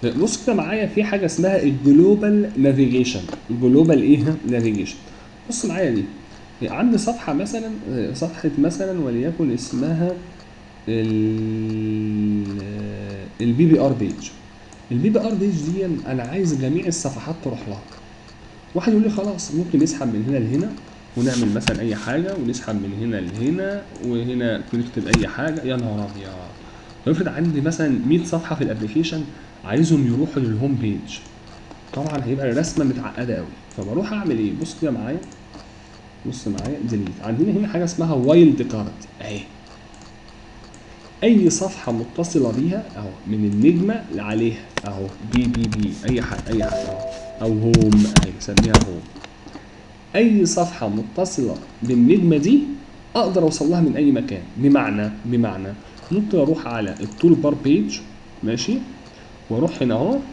بص كده معايا في حاجه اسمها الجلوبال نافيجيشن الجلوبال ايه نافيجيشن بص معايا دي عندي صفحه مثلا آه، صفحه مثلا وليكن اسمها البي بي ار بيج البي بي ار بيج دي انا عايز جميع الصفحات تروح لها واحد يقول لي خلاص ممكن نسحب من هنا لهنا ونعمل مثلا اي حاجه ونسحب من هنا لهنا وهنا نكتب اي حاجه يا نهار ابيض افرض عندي مثلا 100 صفحه في الابلكيشن عايزهم يروحوا للهوم بيج طبعا هيبقى الرسمه متعقده قوي فبروح اعمل ايه بص كده معايا بص معايا ديليت عندنا هنا حاجه اسمها وايلد كارد اهي اي صفحه متصله بيها اهو من النجمه لعليها اهو بي بي بي اي حاجه اي حاجه اهو او هوم اهي سميها هوم اي صفحه متصله بالنجمه دي اقدر اوصل لها من اي مكان بمعنى بمعنى ممكن اروح على التول بار بيج ماشي واروح هنا اهو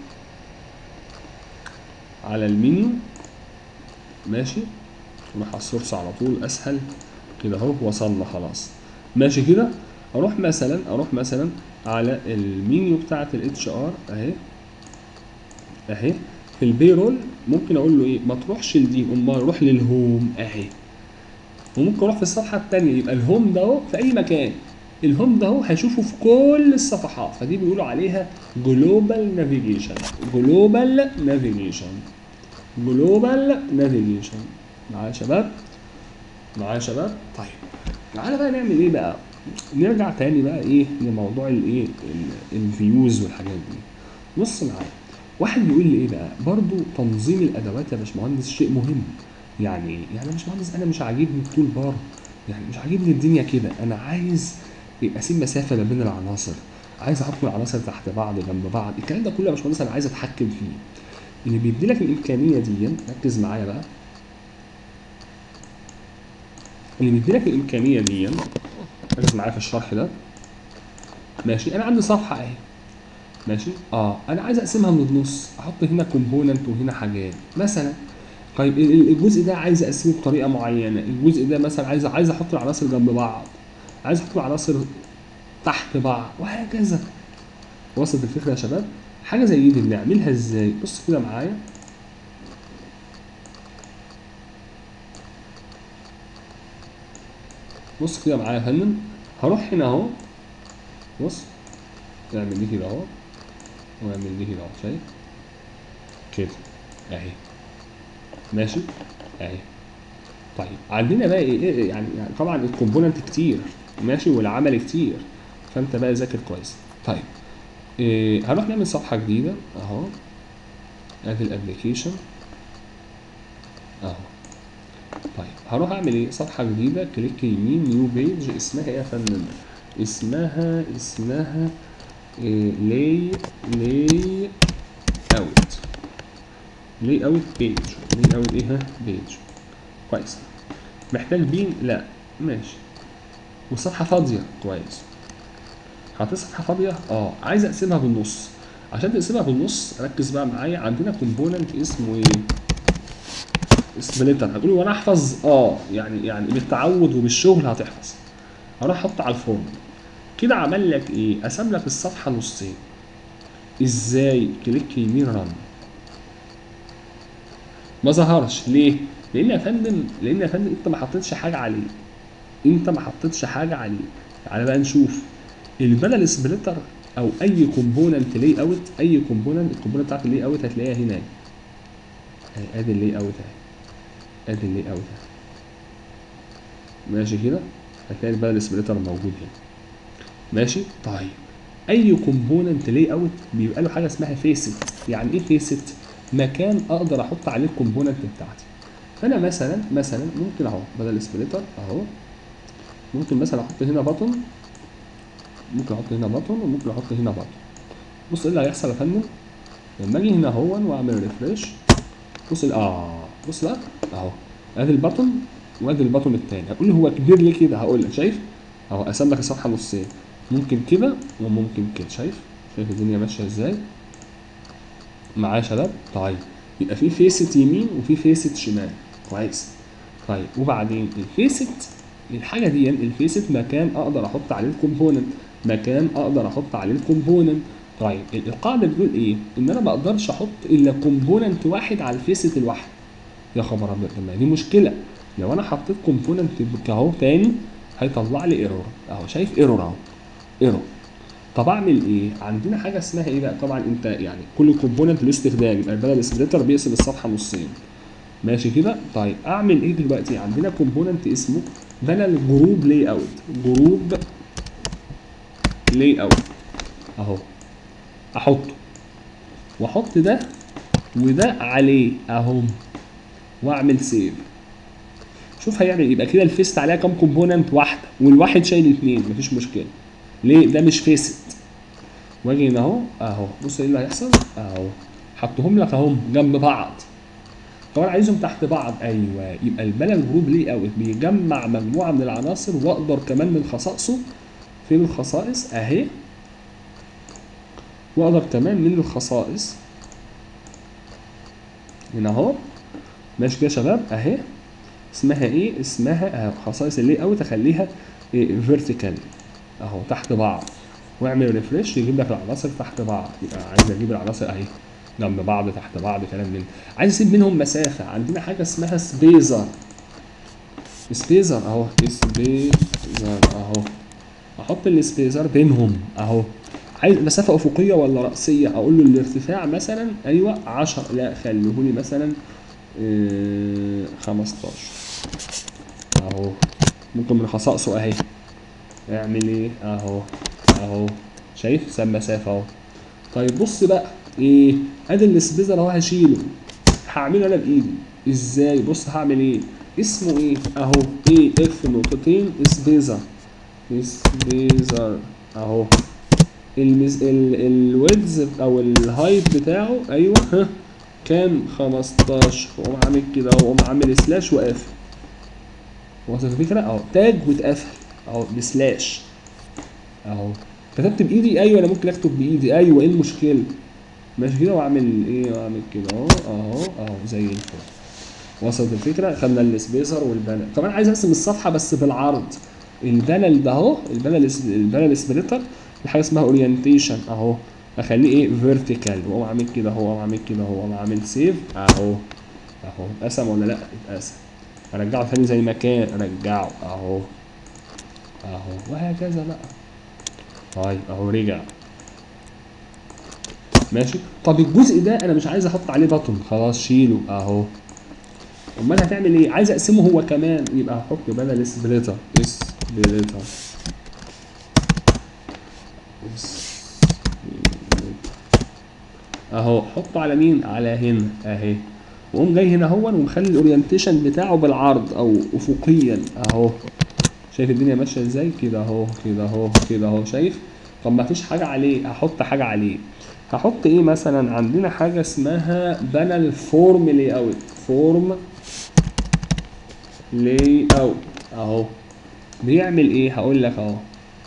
على المنيو ماشي نروح على السورس على طول اسهل كده اهو وصلنا خلاص ماشي كده اروح مثلا اروح مثلا على المنيو بتاعه الاتش ار اهي اهي في البيرول ممكن اقول له ايه ما تروحش لدي امال روح للهوم اهي وممكن اروح في الصفحه الثانيه يبقى الهوم ده اهو في اي مكان الهوم ده اهو هيشوفه في كل الصفحات فدي بيقولوا عليها جلوبال نافيجيشن جلوبال نافيجيشن جلوبال نافيجيشن معايا يا شباب معايا يا شباب طيب تعالى بقى نعمل ايه بقى نرجع تاني بقى ايه لموضوع الايه الفيوز والحاجات دي بص معايا واحد بيقول لي ايه بقى برضو تنظيم الادوات يا باشمهندس شيء مهم يعني ايه يعني يا باشمهندس انا مش عاجبني التول بار يعني مش عاجبني الدنيا كده انا عايز يبقى اسيب مسافه ما بين العناصر عايز احط العناصر تحت بعض جنب بعض الكلام ده كله يا باشمهندس انا عايز اتحكم فيه اللي بيدي لك الامكانيه دي ركز معايا بقى اللي بيدي لك الامكانيه دي ركز معايا في الشرح ده ماشي انا عندي صفحه اهي ماشي اه انا عايز اقسمها من النص احط هنا كومبوننت وهنا حاجات مثلا طيب ال- ال- الجزء ده عايز اقسمه بطريقه معينه الجزء ده مثلا عايز عايز احط العناصر جنب بعض عايز احط العناصر تحت بعض وهكذا وصلت الفكره يا شباب حاجه زي دي بنعملها ازاي بص كده معايا بص كده معايا يا فندم هروح هنا اهو بص اعمل دي كده اهو واعمل دي كده اهو شايف كده اهي ماشي اهي طيب عندنا بقى ايه إيه يعني, يعني طبعا الكومبوننت كتير ماشي والعمل كتير فانت بقى ذاكر كويس طيب إيه هنروح نعمل صفحه جديده اهو ادي الابلكيشن اهو طيب هروح اعمل ايه صفحه جديده كليك يمين نيو بيج اسمها ايه يا فندم اسمها اسمها إيه لي لي اوت لي اوت بيج لي اوت ايه ها بيج كويس محتاج بين لا ماشي والصفحه فاضيه كويس حطيت صفحه فاضيه اه عايز اقسمها بالنص عشان تقسمها بالنص ركز بقى معايا عندنا كومبوننت اسمه ايه سبليتر هتقولي وانا احفظ اه يعني يعني بالتعود وبالشغل هتحفظ هروح احط على الفورم كده عمل لك ايه قسم لك الصفحه نصين ازاي كليك يمين رن ما ظهرش ليه لان يا فندم لان يا فندم انت ما حطيتش حاجه عليه انت ما حطيتش حاجه عليه تعالى بقى نشوف البدل سبليتر او اي كومبوننت لي اوت اي كومبوننت الكومبوننت بتاعت اللي اوت هتلاقيها هنا اهي ادي اللي اوت اهي ادي اللي اوت اهي ماشي كده هتلاقي البدل سبليتر موجود هنا ماشي طيب اي كومبوننت لي اوت بيبقى له حاجه اسمها فيست يعني ايه فيست مكان اقدر احط عليه الكومبوننت بتاعتي فانا مثلا مثلا ممكن اهو بدل سبليتر اهو ممكن مثلا احط هنا بطن ممكن احط هنا بطن وممكن احط هنا بطن بص ايه اللي هيحصل يا فندم لما اجي هنا اهو واعمل ريفريش بص ال- اه بص بقى اهو ادي البطن وادي البطن التاني هتقول لي هو كبير ليه كده هقول لك شايف اهو قسم لك الصفحه نصين ممكن كده وممكن كده شايف شايف الدنيا ماشيه ازاي معايا يا شباب طيب يبقى في فيست يمين وفي فيست شمال كويس طيب وبعدين الفيست الحاجه دي الفيست مكان اقدر احط عليه الكومبوننت مكان اقدر احط عليه الكومبوننت طيب القاعده بتقول ايه ان انا ما اقدرش احط الا كومبوننت واحد على الفيست الواحد يا خبر ابيض طب ما دي مشكله لو انا حطيت كومبوننت اهو تاني هيطلع لي ايرور اهو شايف ايرور اهو ايرور طب اعمل ايه عندنا حاجه اسمها ايه بقى طبعا انت يعني كل كومبوننت له استخدام يبقى بدل السبليتر بيقسم الصفحه نصين ماشي كده طيب اعمل ايه دلوقتي عندنا كومبوننت اسمه بدل جروب لاي اوت جروب لاي اوت اهو احطه واحط ده وده عليه اهو واعمل سيف شوف هيعمل ايه يبقى كده الفيست عليها كام كومبوننت واحده والواحد شايل اثنين مفيش مشكله ليه ده مش فيست واجي هنا اهو اهو بص ايه اللي هيحصل اهو حطهم لك اهم جنب بعض طب انا عايزهم تحت بعض ايوه يبقى البلد جروب ليه اوت بيجمع مجموعه من العناصر واقدر كمان من خصائصه فين الخصائص اهي واقدر كمان من الخصائص هنا اهو ماشي كده يا شباب اهي اسمها ايه اسمها اهو خصائص اللي اوت اخليها إيه فيرتيكال اهو تحت بعض واعمل ريفريش يجيب لك العناصر تحت بعض يبقى عايز اجيب العناصر اهي جنب بعض تحت بعض كلام من عايز اسيب منهم مسافه عندنا حاجه اسمها سبيزر سبيزر اهو سبيزر اهو احط السبيزر بينهم اهو عايز مسافه افقيه ولا راسيه اقول له الارتفاع مثلا ايوه 10 لا خليه لي مثلا إيه 15 اهو ممكن من خصائصه اهي اعمل ايه اهو اهو شايف ساب مسافه اهو طيب بص بقى ايه ادي السبيزر اهو هشيله هعمله انا بايدي ازاي بص هعمل ايه اسمه ايه اهو ايه اف نقطتين سبيزر سبيزر اهو المز... ال... الويدز او الهايت بتاعه ايوه ها كام 15 واقوم عامل كده اهو واقوم عامل سلاش وقافل وصلت الفكره اهو تاج واتقفل اهو بسلاش اهو كتبت بايدي ايوه انا ممكن اكتب بايدي ايوه ايه المشكله ماشي كده واعمل ايه واعمل كده اهو اهو اهو زي الفل وصلت الفكره خدنا السبيسر والبانل طبعا عايز ارسم الصفحه بس بالعرض البانل ده اهو البانل البانل سبليتر في حاجه اسمها اورينتيشن اهو اخليه ايه فيرتيكال واقوم عامل كده اهو واقوم عامل كده اهو واقوم عامل سيف اهو اهو اتقسم ولا لا اتقسم ارجعه تاني زي ما كان ارجعه اهو اهو وهكذا بقى طيب اهو رجع ماشي طب الجزء ده انا مش عايز احط عليه بطن خلاص شيله اهو امال هتعمل ايه عايز اقسمه هو كمان يبقى هحط بدل سبليتر سبليتر اهو حطه على مين على هنا اهي واقوم جاي هنا اهو ومخلي الاورينتيشن بتاعه بالعرض او افقيا اهو شايف الدنيا ماشيه ازاي كده اهو كده اهو كده اهو شايف طب ما فيش حاجه عليه هحط حاجه عليه هحط ايه مثلا عندنا حاجه اسمها بانل فورم لاي اوت فورم لاي اوت اهو بيعمل ايه هقول لك اهو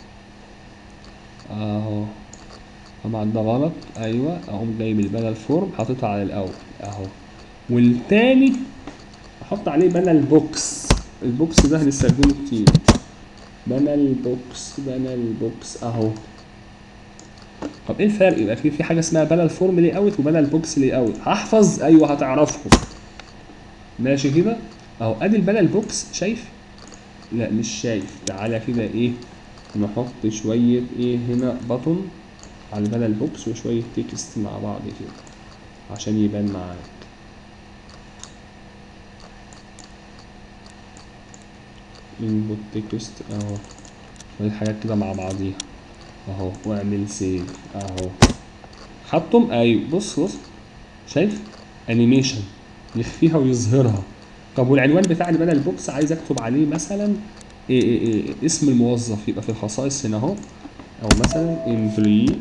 اهو طبعا ده غلط ايوه اقوم جايب البانل فورم حاططها على الاول اهو والتاني احط عليه بانل بوكس البوكس ده هنستخدمه كتير بانل بوكس بانل بوكس اهو طب ايه الفرق يبقى في في حاجه اسمها بانل فورم لي اوت وبانل بوكس لي اوت هحفظ ايوه هتعرفهم ماشي كده اهو ادي البانل بوكس شايف لا مش شايف تعالى كده ايه نحط شويه ايه هنا بطن على البانل بوكس وشويه تكست مع بعض كده عشان يبان معاك انبوت تكست اهو شويه حاجات كده مع بعضيها اهو واعمل سيف اهو حطهم ايوه بص بص شايف انيميشن يخفيها ويظهرها طب والعنوان بتاع البانل بوكس عايز اكتب عليه مثلا إيه إيه إيه اسم الموظف يبقى في الخصائص هنا اهو او مثلا employee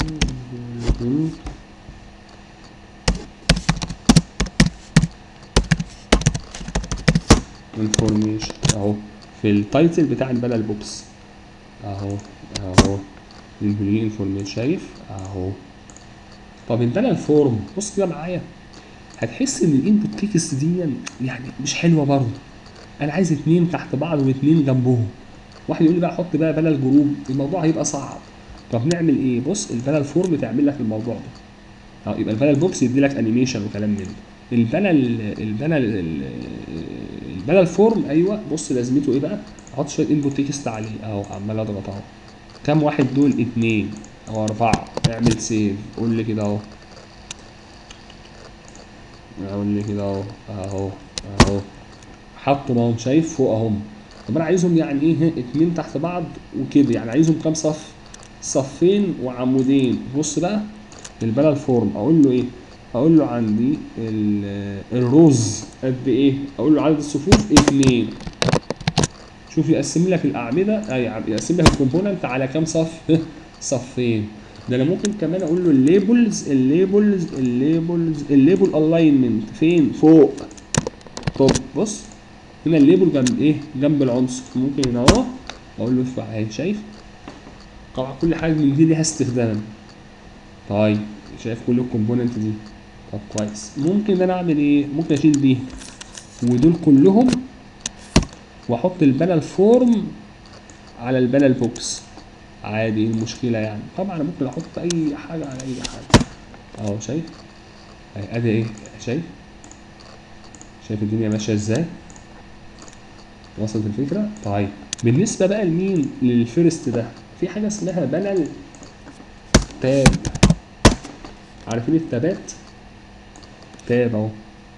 انفورميشن اهو في التايتل بتاع البانل بوكس اهو اهو employee انفورميشن شايف اهو طب البانل فورم بص كده معايا هتحس ان الانبوت تكست دي يعني مش حلوه برضه انا عايز اتنين تحت بعض واتنين جنبهم واحد يقول لي بقى حط بقى بانل جروب الموضوع هيبقى صعب طب نعمل ايه بص البانل فورم تعمل لك الموضوع ده اه يبقى البانل بوكس يدي لك انيميشن وكلام من ده البانل البانل البانل فورم ايوه بص لازمته ايه بقى احط شويه انبوت تكست عليه اهو عمال اضغط اهو كام واحد دول اتنين او اربعه اعمل سيف قول لي كده اهو اقول لي كده اهو اهو اهو حطوا اهو شايف فوق اهم طب انا عايزهم يعني ايه اتنين تحت بعض وكده يعني عايزهم كام صف صفين وعمودين بص بقى البلل فورم اقول له ايه اقول له عندي ال- الروز قد ايه اقول له عدد الصفوف اتنين شوف يقسم لك الاعمده اي يقسم لك الكومبوننت على كام صف صفين ده انا ممكن كمان اقول له الليبلز الليبلز الليبلز الليبل الاينمنت فين فوق طب بص هنا الليبل جنب ايه جنب العنصر ممكن هنا اهو اقول له ارفع اهي شايف طبعا كل حاجه من دي ليها استخدام طيب شايف كل الكومبوننت دي طب كويس ممكن انا اعمل ايه ممكن اشيل دي ودول كلهم واحط البانل فورم على البانل بوكس عادي ايه المشكله يعني طبعا انا ممكن احط اي حاجه على اي حاجه اهو شايف اهي ادي ايه شايف شايف الدنيا ماشيه ازاي وصلت الفكره طيب بالنسبه بقى لمين للفيرست ده في حاجه اسمها بانل تاب عارفين التابات تاب اهو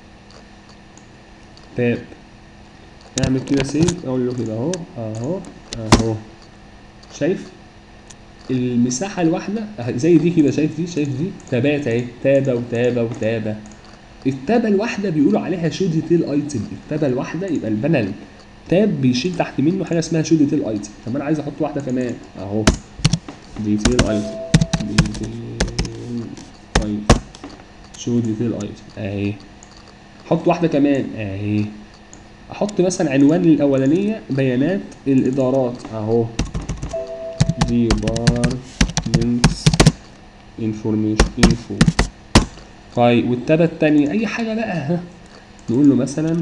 تاب نعمل كده سيف اقول له كده اهو اهو اهو شايف المساحه الواحده أه، زي دي كده شايف دي شايف دي تابات اهي تابه وتابه وتابه التابه الواحده بيقولوا عليها شو ديتيل ايتم التابه الواحده يبقى البانل تاب بيشيل تحت منه حاجه اسمها شو ديتيل ايتم طب انا عايز احط واحده كمان اهو ديتيل ايتم ديتيل ايتم شو ديتيل ايتم اهي حط واحده كمان اهي احط مثلا عنوان الاولانيه بيانات الادارات اهو ديبارتمنتس انفورميشن انفو طيب والتابة التانية أي حاجة بقى ها نقول له مثلا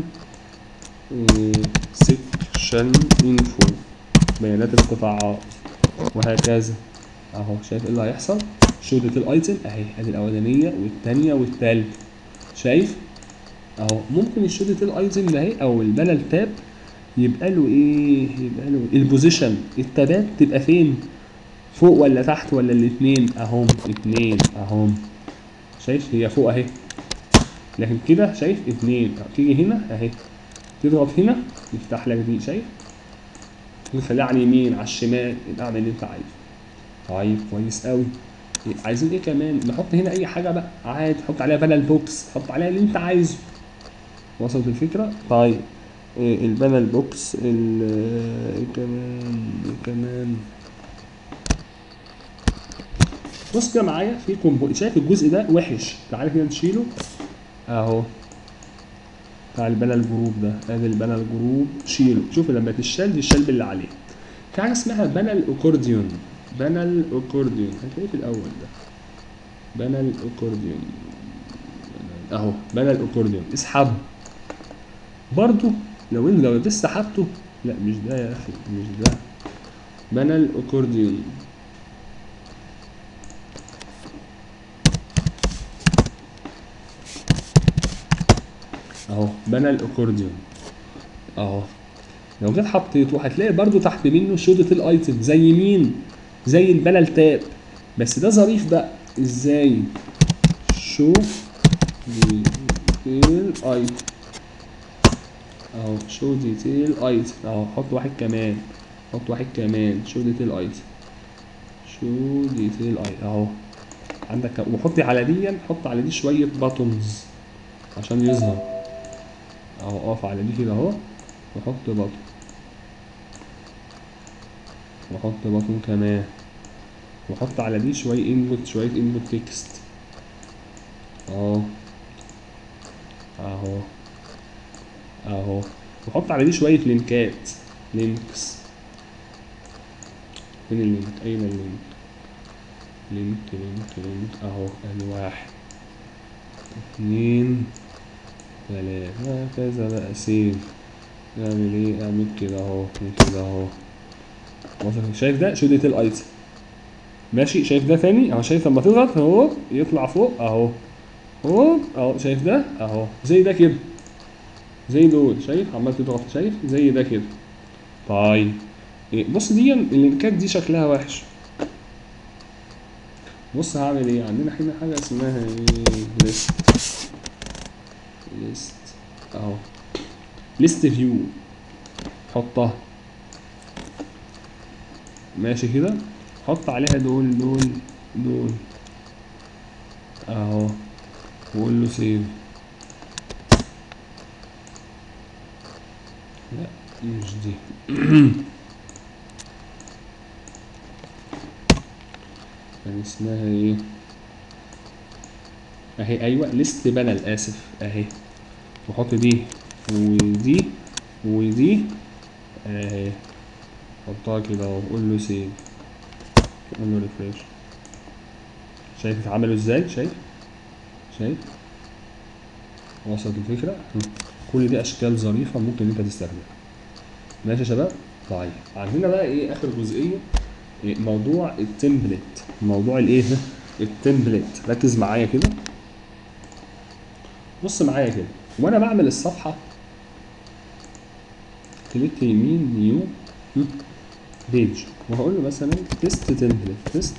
سيكشن انفو بيانات القطاعات وهكذا اهو شايف ايه اللي هيحصل شو ديتيل ايتم اهي ادي الاولانيه والثانيه والثالثه شايف اهو ممكن الشو ديتيل ايتم ده اهي او البانل تاب يبقى له ايه يبقى له البوزيشن التابات تبقى فين فوق ولا تحت ولا الاثنين اهم اتنين اهم شايف هي فوق اهي لكن كده شايف اتنين تيجي هنا اهي تضغط هنا يفتح لك دي شايف ويخليها على اليمين على الشمال يبقى اعمل اللي انت عايزه طيب كويس قوي عايزين ايه كمان نحط هنا اي حاجه بقى عادي حط عليها بانل بوكس حط عليها اللي انت عايزه وصلت الفكره طيب إيه البانل بوكس ال إيه كمان إيه كمان بص كده معايا في كومبو شايف الجزء ده وحش تعالى كده نشيله اهو بتاع البانل جروب ده ادي البانل جروب شيله شوف لما تشال دي الشلب اللي عليه في حاجه اسمها بانل اكورديون بانل اكورديون هتلاقيه في الاول ده بانل اكورديون اهو بانل اكورديون اسحبه برضو لو انت لو لسه سحبته لا مش ده يا اخي مش ده بانل اكورديون اهو بنى الاكورديون اهو لو جيت حطيته هتلاقي برضو تحت منه شودة الايتم زي مين زي البنى تاب بس ده ظريف بقى ازاي شو ديتيل ايتم اهو شو ديتيل ايتم اهو حط واحد كمان حط واحد كمان شو ديتيل ايتم شو ديتيل ايتم اهو عندك وحط على دي حط على دي شويه باتونز عشان يظهر اهو اقف على دي كده اهو واحط بطن واحط بطن كمان واحط على دي شويه انبوت شويه انبوت تكست اهو اهو اهو واحط على دي شويه لينكات لينكس فين اللينك اين اللينك لينك لينك لينك اهو ادي واحد اتنين تلاتة هكذا بقى سيف اعمل ايه اعمل كده اهو كده اهو وصل شايف ده شو ديتيل ايتم ماشي شايف ده تاني اهو شايف لما تضغط اهو يطلع فوق اهو هوب اهو شايف ده اهو زي ده كده زي دول شايف عمال تضغط شايف زي ده كده طيب إيه، بص دي اللينكات دي شكلها وحش بص هعمل ايه عندنا هنا حاجه اسمها ايه ليست ليست اهو ليست فيو حطها ماشي كده حط عليها دول دول دول اهو وقول له سيف لا مش دي كان اسمها ايه اهي ايوه ليست بانل اسف اهي وحط دي ودي ودي اهي حطها كده اهو قول له سيف قول له ريفريش شايف اتعملوا ازاي شايف شايف وصلت الفكرة هم. كل دي اشكال ظريفة ممكن انت تستخدمها ماشي يا شباب طيب عندنا بقى ايه اخر جزئية إيه موضوع التمبلت موضوع الايه ده؟ التمبلت ركز معايا كده بص معايا كده وانا بعمل الصفحة كليك يمين نيو هم. بيج وهقول له مثلا تيست تمبلت تيست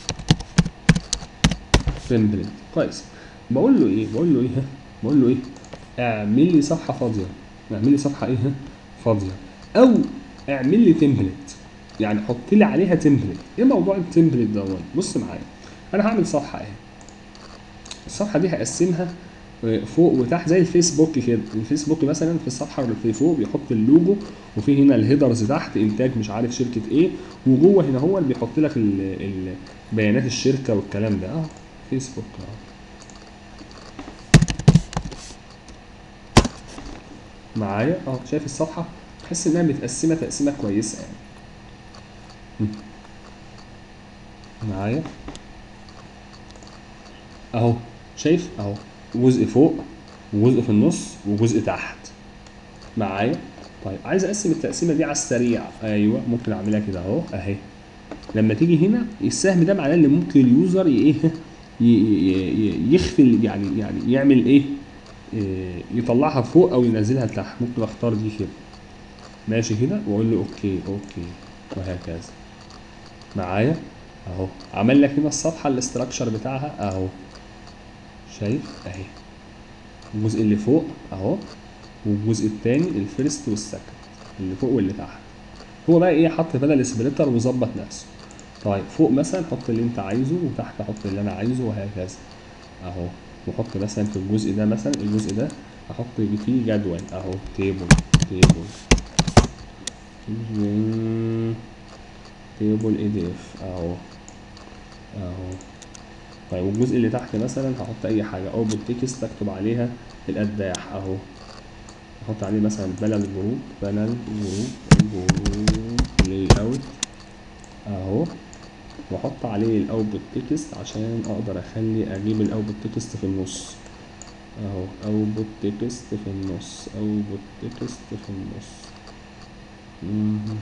تمبلت كويس بقول له ايه بقول له ايه ها؟ بقول له ايه اعمل لي صفحه فاضيه اعمل لي صفحه ايه ها؟ فاضيه او اعمل لي تمبلت يعني حط لي عليها تمبلت ايه موضوع التمبلت دوت بص معايا انا هعمل صفحه اهي الصفحه دي هقسمها فوق وتحت زي الفيسبوك كده الفيسبوك مثلا في الصفحه اللي في فوق بيحط اللوجو وفي هنا الهيدرز تحت انتاج مش عارف شركه ايه وجوه هنا هو اللي بيحط لك ال- ال- بيانات الشركه والكلام ده اه فيسبوك اه معايا اه شايف الصفحه تحس انها متقسمه تقسيمه كويسه يعني م. معايا اهو شايف اهو جزء فوق وجزء في النص وجزء تحت معايا طيب عايز اقسم التقسيمه دي على السريع ايوه ممكن اعملها كده اهو اهي لما تيجي هنا السهم ده معناه ان ممكن اليوزر ي- ايه ي- ي- ي- يخفي يعني يعني يعمل ايه إيه، يطلعها فوق او ينزلها لتحت ممكن اختار دي كده ماشي كده واقول له اوكي اوكي وهكذا معايا اهو عمل لك هنا الصفحه الاستراكشر بتاعها اهو شايف اهي الجزء اللي فوق اهو والجزء التاني الفيرست والسكند اللي فوق واللي تحت هو بقى ايه حط بدل سبليتر وظبط نفسه طيب فوق مثلا حط اللي انت عايزه وتحت حط اللي انا عايزه وهكذا اهو وحط مثلا في الجزء ده مثلا الجزء ده احط فيه جدول اهو تيبل تيبل تيبل اي دي اف اهو اهو طيب والجزء اللي تحت مثلا هحط اي حاجه اوبن تكست اكتب عليها الاداح اهو احط عليه مثلا بانل جروب بانل جروب جروب لاي اوت اهو واحط عليه الاوتبوت تكست عشان اقدر اخلي اجيب الاوتبوت تكست في النص اهو اوتبوت تكست في النص اوتبوت تكست في النص مهم.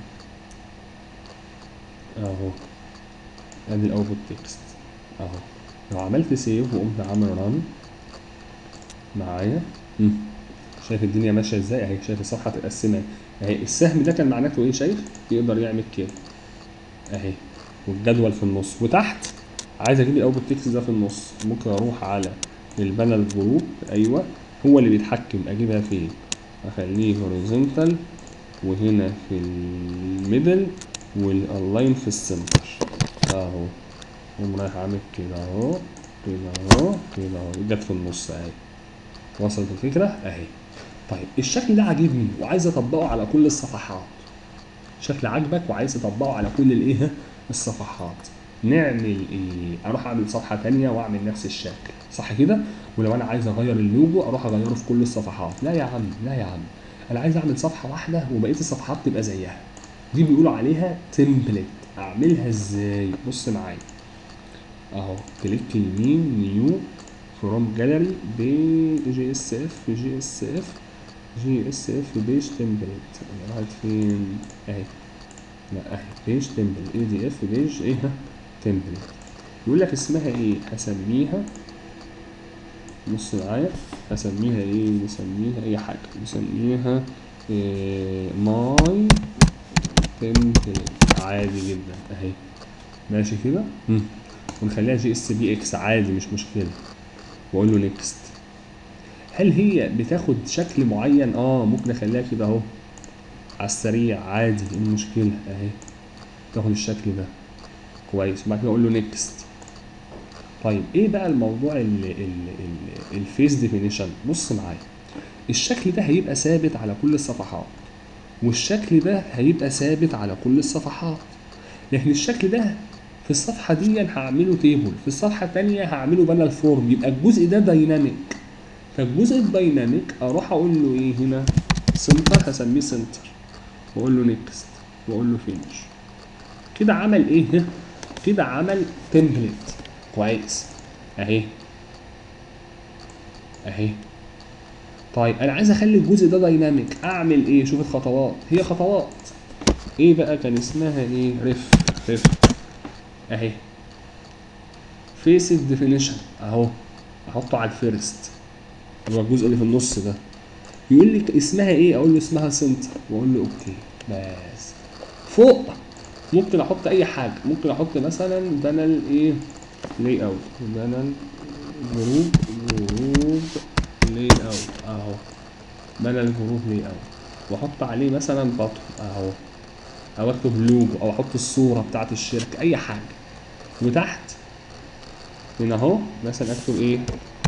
اهو ادي الاوتبوت تكست اهو لو عملت سيف وقمت عامل ران معايا مم. شايف الدنيا ماشيه ازاي اهي شايف الصفحه متقسمه اهي السهم ده كان معناته ايه شايف يقدر يعمل كده اهي والجدول في النص وتحت عايز اجيب الاوتبوت تكست ده في النص ممكن اروح على البانل جروب ايوه هو اللي بيتحكم اجيبها فين اخليه هوريزونتال وهنا في الميدل والالاين في السنتر اهو قوم رايح عامل كده اهو كده اهو كده اهو جت في النص اهي وصلت الفكره اهي طيب الشكل ده عاجبني وعايز اطبقه على كل الصفحات شكل عاجبك وعايز تطبقه على كل الايه الصفحات نعمل ايه اروح اعمل صفحه تانية واعمل نفس الشكل صح كده ولو انا عايز اغير اللوجو اروح اغيره في كل الصفحات لا يا عم لا يا عم انا عايز اعمل صفحه واحده وبقيه الصفحات تبقى زيها دي بيقولوا عليها تمبلت اعملها ازاي بص معايا اهو كليك يمين نيو فروم جاليري بي اس اف جي اس اف جي اس اف بيج تمبلت راحت فين اهي لا اهي بيج تمبلت اي دي اف بيج ايه ها تمبلت يقول لك اسمها ايه هسميها بص معايا هسميها ايه نسميها اي حاجه نسميها إيه ماي تمبلت عادي جدا اهي ماشي كده مم. ونخليها جي اس بي اكس عادي مش مشكله واقول له نيكست هل هي بتاخد شكل معين اه ممكن اخليها كده اهو على السريع عادي ايه المشكله اهي تاخد الشكل ده كويس وبعد كده اقول له نيكست طيب ايه بقى الموضوع ال ال ال الفيس ديفينيشن بص معايا الشكل ده هيبقى ثابت على كل الصفحات والشكل ده هيبقى ثابت على كل الصفحات لكن الشكل ده في الصفحة دي هعمله تيبل في الصفحة التانية هعمله بانل فورم يبقى الجزء ده دايناميك فالجزء الدايناميك اروح اقول له ايه هنا سنتر هسميه سنتر واقول له نيكست واقول له فينش كده عمل ايه كده عمل تمبلت كويس اهي اهي طيب انا عايز اخلي الجزء ده دايناميك اعمل ايه شوف الخطوات هي خطوات ايه بقى كان اسمها ايه ريف ريف اهي فيس ديفينيشن اهو احطه على الفيرست هو الجزء اللي في النص ده يقول لي اسمها ايه اقول له اسمها سنتر واقول له اوكي بس فوق ممكن احط اي حاجه ممكن احط مثلا بانل ايه لاي اوت بانل جروب جروب لاي اوت اهو بانل جروب لاي اوت واحط عليه مثلا بطن اهو او اكتب لوجو او احط الصوره بتاعت الشركه اي حاجه وتحت هنا اهو مثلا اكتب ايه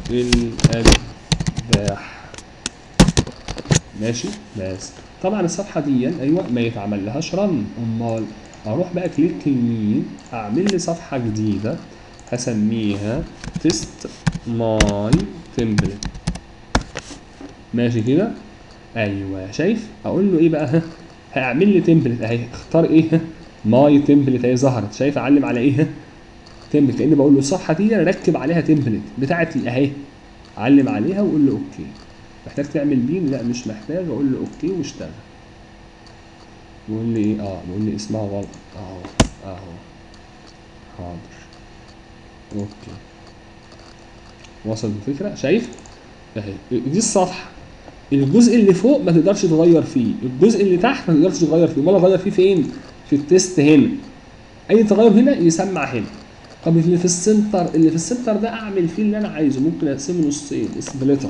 الاداح ماشي بس طبعا الصفحه دي ايوه ما يتعمل لهاش رن امال اروح بقى كليك يمين اعمل لي صفحه جديده هسميها تيست ماي تمبلت ماشي كده ايوه شايف اقول له ايه بقى ها هيعمل لي تمبلت اهي اختار ايه ماي تمبلت اهي ظهرت شايف اعلم على ايه تمبلت كاني بقول له الصفحه دي ركب عليها تمبلت بتاعتي اهي علم عليها وقول له اوكي محتاج تعمل بين لا مش محتاج اقول له اوكي واشتغل يقول لي ايه اه بيقول لي اسمها غلط اهو اهو حاضر اوكي وصل الفكره شايف اهي دي الصفحه الجزء اللي فوق ما تقدرش تغير فيه الجزء اللي تحت ما تقدرش تغير فيه امال اغير فيه فين في التيست هنا اي تغير هنا يسمع هنا طب اللي في السنتر اللي في السنتر ده اعمل فيه اللي انا عايزه ممكن اقسمه نصين سبليتر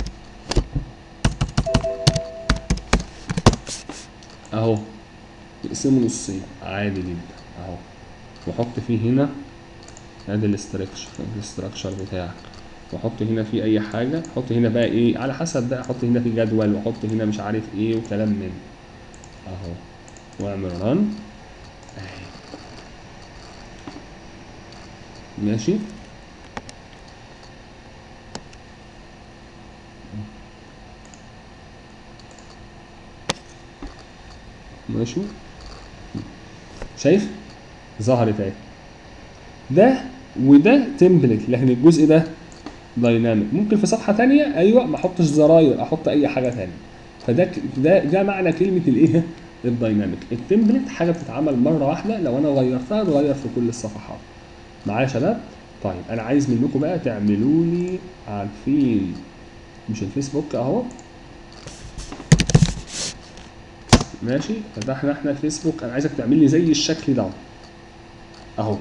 اهو اقسمه نصين عادي جدا اهو واحط فيه هنا ادي الاستراكشر الاستراكشر بتاعك واحط هنا فيه اي حاجه احط هنا بقى ايه على حسب بقى احط هنا في جدول واحط هنا مش عارف ايه وكلام من اهو واعمل رن اهي ماشي ماشي شايف ظهرت اهي ده وده تمبلت لكن الجزء ده دايناميك ممكن في صفحه تانية ايوه ما احطش زراير احط اي حاجه تانية فده ك- ده ده معنى كلمه الايه الدايناميك التمبلت حاجه بتتعمل مره واحده لو انا غيرتها تغير في كل الصفحات معايا يا شباب طيب انا عايز منكم بقى تعملوا لي عارفين مش الفيسبوك اهو ماشي فتحنا احنا الفيسبوك انا عايزك تعمل لي زي الشكل ده اهو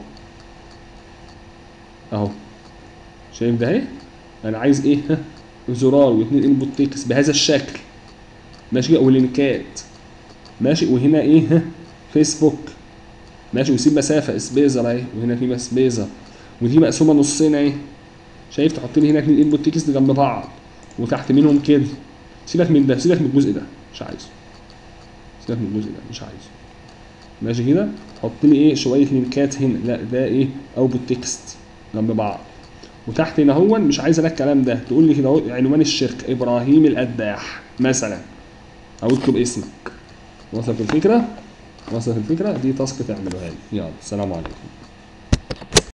اهو شايف ده اهي انا عايز ايه ها؟ زرار واثنين انبوت تكس بهذا الشكل ماشي ولينكات ماشي وهنا ايه ها؟ فيسبوك ماشي ويسيب مسافه سبيزر اهي وهنا في سبيزر ودي مقسومه نصين اهي شايف تحط لي هنا اثنين انبوت تكس جنب بعض وتحت منهم كده سيبك من ده سيبك من الجزء ده مش عايزه سيبك من الجزء ده مش عايزه ماشي كده حط لي ايه شويه لينكات هنا لا ده ايه اوتبوت تكست جنب بعض وتحت هنا هو مش عايز انا الكلام ده تقول لي كده اهو عنوان الشركه ابراهيم القداح مثلا او اكتب اسمك وصلت الفكره وصلت الفكره دي تاسك تعملوها لي يلا السلام عليكم